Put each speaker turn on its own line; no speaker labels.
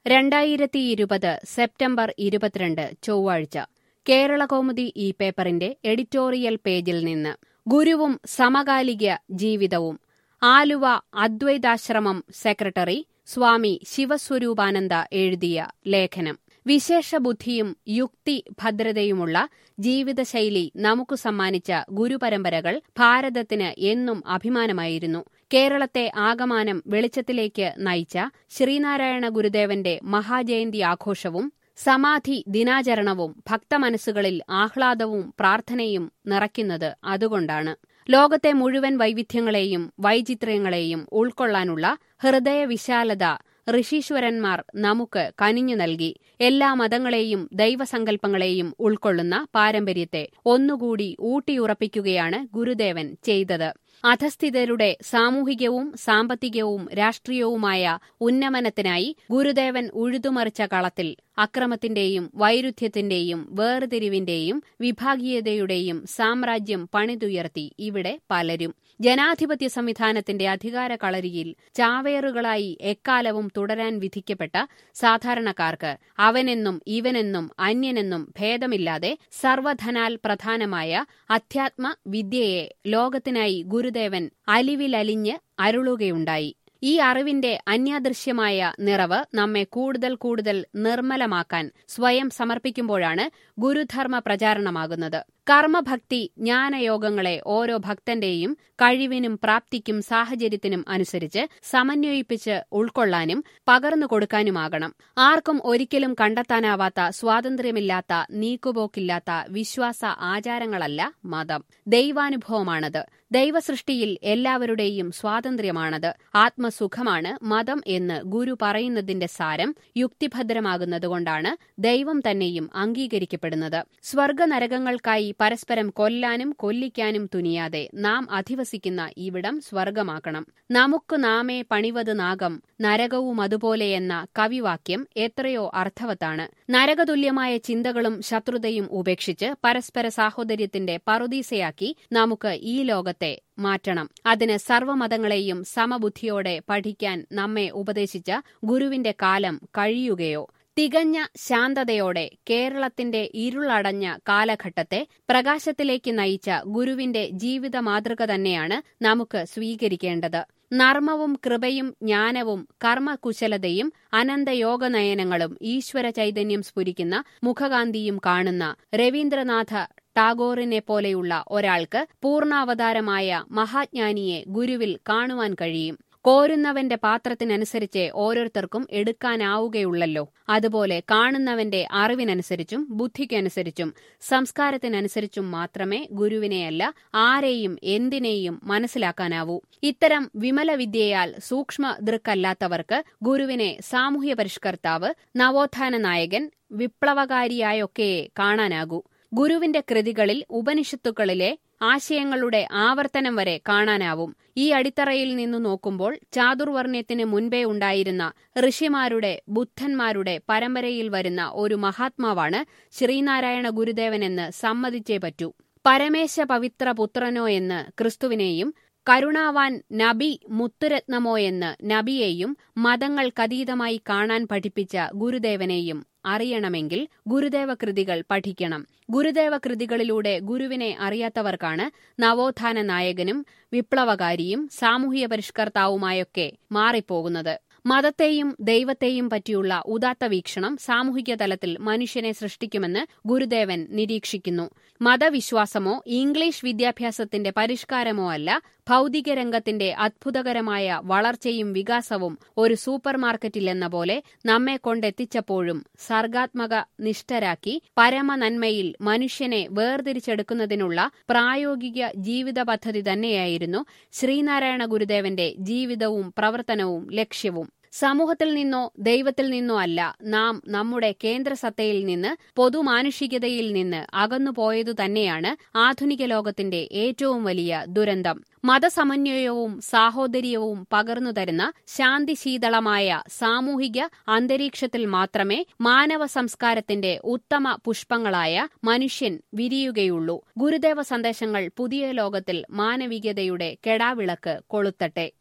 രണ്ടായിരത്തി ഇരുപത് സെപ്റ്റംബർ ഇരുപത്തിരണ്ട് ചൊവ്വാഴ്ച കേരളകൗമുദി ഈ പേപ്പറിന്റെ എഡിറ്റോറിയൽ പേജിൽ നിന്ന് ഗുരുവും സമകാലിക ജീവിതവും ആലുവ അദ്വൈതാശ്രമം സെക്രട്ടറി സ്വാമി ശിവസ്വരൂപാനന്ദ എഴുതിയ ലേഖനം വിശേഷബുദ്ധിയും യുക്തി ഭദ്രതയുമുള്ള ജീവിതശൈലി നമുക്ക് സമ്മാനിച്ച ഗുരുപരമ്പരകൾ ഭാരതത്തിന് എന്നും അഭിമാനമായിരുന്നു കേരളത്തെ ആകമാനം വെളിച്ചത്തിലേക്ക് നയിച്ച ശ്രീനാരായണ ഗുരുദേവന്റെ മഹാജയന്തി ആഘോഷവും സമാധി ദിനാചരണവും ഭക്തമനസ്സുകളിൽ ആഹ്ലാദവും പ്രാർത്ഥനയും നിറയ്ക്കുന്നത് അതുകൊണ്ടാണ് ലോകത്തെ മുഴുവൻ വൈവിധ്യങ്ങളെയും വൈചിത്ര്യങ്ങളെയും ഉൾക്കൊള്ളാനുള്ള ഹൃദയവിശാലത ഋഷീശ്വരന്മാർ നമുക്ക് കനിഞ്ഞു നൽകി എല്ലാ മതങ്ങളെയും ദൈവസങ്കല്പങ്ങളെയും ഉൾക്കൊള്ളുന്ന പാരമ്പര്യത്തെ ഒന്നുകൂടി ഊട്ടിയുറപ്പിക്കുകയാണ് ഗുരുദേവൻ ചെയ്തത് അധസ്ഥിതരുടെ സാമൂഹികവും സാമ്പത്തികവും രാഷ്ട്രീയവുമായ ഉന്നമനത്തിനായി ഗുരുദേവൻ ഉഴുതുമറിച്ച കളത്തിൽ അക്രമത്തിന്റെയും വൈരുദ്ധ്യത്തിന്റെയും വേർതിരിവിന്റെയും വിഭാഗീയതയുടെയും സാമ്രാജ്യം പണിതുയർത്തി ഇവിടെ പലരും ജനാധിപത്യ സംവിധാനത്തിന്റെ അധികാര കളരിയിൽ ചാവേറുകളായി എക്കാലവും തുടരാൻ വിധിക്കപ്പെട്ട സാധാരണക്കാർക്ക് അവനെന്നും ഇവനെന്നും അന്യനെന്നും ഭേദമില്ലാതെ സർവധനാൽ പ്രധാനമായ അധ്യാത്മ വിദ്യയെ ലോകത്തിനായി ഗുരുദേവൻ അലിവിലലിഞ്ഞ് അരുളുകയുണ്ടായി ഈ അറിവിന്റെ അന്യാദൃശ്യമായ നിറവ് നമ്മെ കൂടുതൽ കൂടുതൽ നിർമ്മലമാക്കാൻ സ്വയം സമർപ്പിക്കുമ്പോഴാണ് ഗുരുധർമ്മ പ്രചാരണമാകുന്നത് കർമ്മഭക്തി ജ്ഞാനയോഗങ്ങളെ ഓരോ ഭക്തന്റെയും കഴിവിനും പ്രാപ്തിക്കും സാഹചര്യത്തിനും അനുസരിച്ച് സമന്വയിപ്പിച്ച് ഉൾക്കൊള്ളാനും പകർന്നു കൊടുക്കാനുമാകണം ആർക്കും ഒരിക്കലും കണ്ടെത്താനാവാത്ത സ്വാതന്ത്ര്യമില്ലാത്ത നീക്കുപോക്കില്ലാത്ത വിശ്വാസ ആചാരങ്ങളല്ല മതം ദൈവാനുഭവമാണത് ദൈവസൃഷ്ടിയിൽ എല്ലാവരുടെയും സ്വാതന്ത്ര്യമാണത് ആത്മസുഖമാണ് മതം എന്ന് ഗുരു പറയുന്നതിന്റെ സാരം യുക്തിഭദ്രമാകുന്നതുകൊണ്ടാണ് ദൈവം തന്നെയും അംഗീകരിക്കപ്പെടുന്നത് സ്വർഗനരകങ്ങൾക്കായി പരസ്പരം കൊല്ലാനും കൊല്ലിക്കാനും തുനിയാതെ നാം അധിവസിക്കുന്ന ഇവിടം സ്വർഗമാക്കണം നമുക്ക് നാമേ പണിവത് നാഗം നരകവും അതുപോലെയെന്ന കവിവാക്യം എത്രയോ അർത്ഥവത്താണ് നരകതുല്യമായ ചിന്തകളും ശത്രുതയും ഉപേക്ഷിച്ച് പരസ്പര സാഹോദര്യത്തിന്റെ പറുദീസയാക്കി നമുക്ക് ഈ ലോകത്തെ മാറ്റണം അതിന് സർവ്വമതങ്ങളെയും സമബുദ്ധിയോടെ പഠിക്കാൻ നമ്മെ ഉപദേശിച്ച ഗുരുവിന്റെ കാലം കഴിയുകയോ തികഞ്ഞ ശാന്തതയോടെ കേരളത്തിന്റെ ഇരുളടഞ്ഞ കാലഘട്ടത്തെ പ്രകാശത്തിലേക്ക് നയിച്ച ഗുരുവിന്റെ ജീവിത മാതൃക തന്നെയാണ് നമുക്ക് സ്വീകരിക്കേണ്ടത് നർമ്മവും കൃപയും ജ്ഞാനവും കർമ്മകുശലതയും അനന്തയോഗനയനങ്ങളും ഈശ്വര ചൈതന്യം സ്ഫുരിക്കുന്ന മുഖകാന്തിയും കാണുന്ന രവീന്ദ്രനാഥ ടാഗോറിനെ പോലെയുള്ള ഒരാൾക്ക് പൂർണ്ണാവതാരമായ മഹാജ്ഞാനിയെ ഗുരുവിൽ കാണുവാൻ കഴിയും കോരുന്നവന്റെ പാത്രത്തിനനുസരിച്ച് ഓരോരുത്തർക്കും എടുക്കാനാവുകയുള്ളല്ലോ അതുപോലെ കാണുന്നവന്റെ അറിവിനനുസരിച്ചും ബുദ്ധിക്കനുസരിച്ചും സംസ്കാരത്തിനനുസരിച്ചും മാത്രമേ ഗുരുവിനെയല്ല ആരെയും എന്തിനേയും മനസ്സിലാക്കാനാവൂ ഇത്തരം വിമല വിദ്യയാൽ സൂക്ഷ്മ ദൃക്കല്ലാത്തവർക്ക് ഗുരുവിനെ സാമൂഹ്യ പരിഷ്കർത്താവ് നവോത്ഥാന നായകൻ വിപ്ലവകാരിയായൊക്കെയേ കാണാനാകൂ ഗുരുവിന്റെ കൃതികളിൽ ഉപനിഷത്തുക്കളിലെ ആശയങ്ങളുടെ ആവർത്തനം വരെ കാണാനാവും ഈ അടിത്തറയിൽ നിന്നു നോക്കുമ്പോൾ ചാതുർവർണ്ണ്യത്തിന് മുൻപേ ഉണ്ടായിരുന്ന ഋഷിമാരുടെ ബുദ്ധന്മാരുടെ പരമ്പരയിൽ വരുന്ന ഒരു മഹാത്മാവാണ് ശ്രീനാരായണ ഗുരുദേവനെന്ന് സമ്മതിച്ചേ പറ്റൂ പരമേശ പവിത്ര പുത്രനോ എന്ന് ക്രിസ്തുവിനെയും കരുണാവാൻ നബി മുത്തുരത്നമോ എന്ന് നബിയെയും മതങ്ങൾക്കതീതമായി കാണാൻ പഠിപ്പിച്ച ഗുരുദേവനെയും അറിയണമെങ്കിൽ ഗുരുദേവ കൃതികൾ പഠിക്കണം ഗുരുദേവ കൃതികളിലൂടെ ഗുരുവിനെ അറിയാത്തവർക്കാണ് നവോത്ഥാന നായകനും വിപ്ലവകാരിയും സാമൂഹ്യ പരിഷ്കർത്താവുമായൊക്കെ മാറിപ്പോകുന്നത് മതത്തെയും ദൈവത്തെയും പറ്റിയുള്ള ഉദാത്ത വീക്ഷണം സാമൂഹിക തലത്തിൽ മനുഷ്യനെ സൃഷ്ടിക്കുമെന്ന് ഗുരുദേവൻ നിരീക്ഷിക്കുന്നു മതവിശ്വാസമോ ഇംഗ്ലീഷ് വിദ്യാഭ്യാസത്തിന്റെ പരിഷ്കാരമോ അല്ല ഭൗതിക രംഗത്തിന്റെ അത്ഭുതകരമായ വളർച്ചയും വികാസവും ഒരു സൂപ്പർ മാർക്കറ്റിലെന്ന പോലെ നമ്മെ കൊണ്ടെത്തിച്ചപ്പോഴും സർഗാത്മക നിഷ്ഠരാക്കി പരമനന്മയിൽ മനുഷ്യനെ വേർതിരിച്ചെടുക്കുന്നതിനുള്ള പ്രായോഗിക ജീവിത പദ്ധതി തന്നെയായിരുന്നു ശ്രീനാരായണ ഗുരുദേവന്റെ ജീവിതവും പ്രവർത്തനവും ലക്ഷ്യവും സമൂഹത്തിൽ നിന്നോ ദൈവത്തിൽ നിന്നോ അല്ല നാം നമ്മുടെ കേന്ദ്രസത്തയിൽ നിന്ന് പൊതുമാനുഷികതയിൽ നിന്ന് അകന്നുപോയതു തന്നെയാണ് ആധുനിക ലോകത്തിന്റെ ഏറ്റവും വലിയ ദുരന്തം മതസമന്വയവും സാഹോദര്യവും പകർന്നു തരുന്ന ശാന്തിശീതളമായ സാമൂഹിക അന്തരീക്ഷത്തിൽ മാത്രമേ മാനവ സംസ്കാരത്തിന്റെ ഉത്തമ പുഷ്പങ്ങളായ മനുഷ്യൻ വിരിയുകയുള്ളൂ ഗുരുദേവ സന്ദേശങ്ങൾ പുതിയ ലോകത്തിൽ മാനവികതയുടെ കെടാവിളക്ക് കൊളുത്തട്ടെ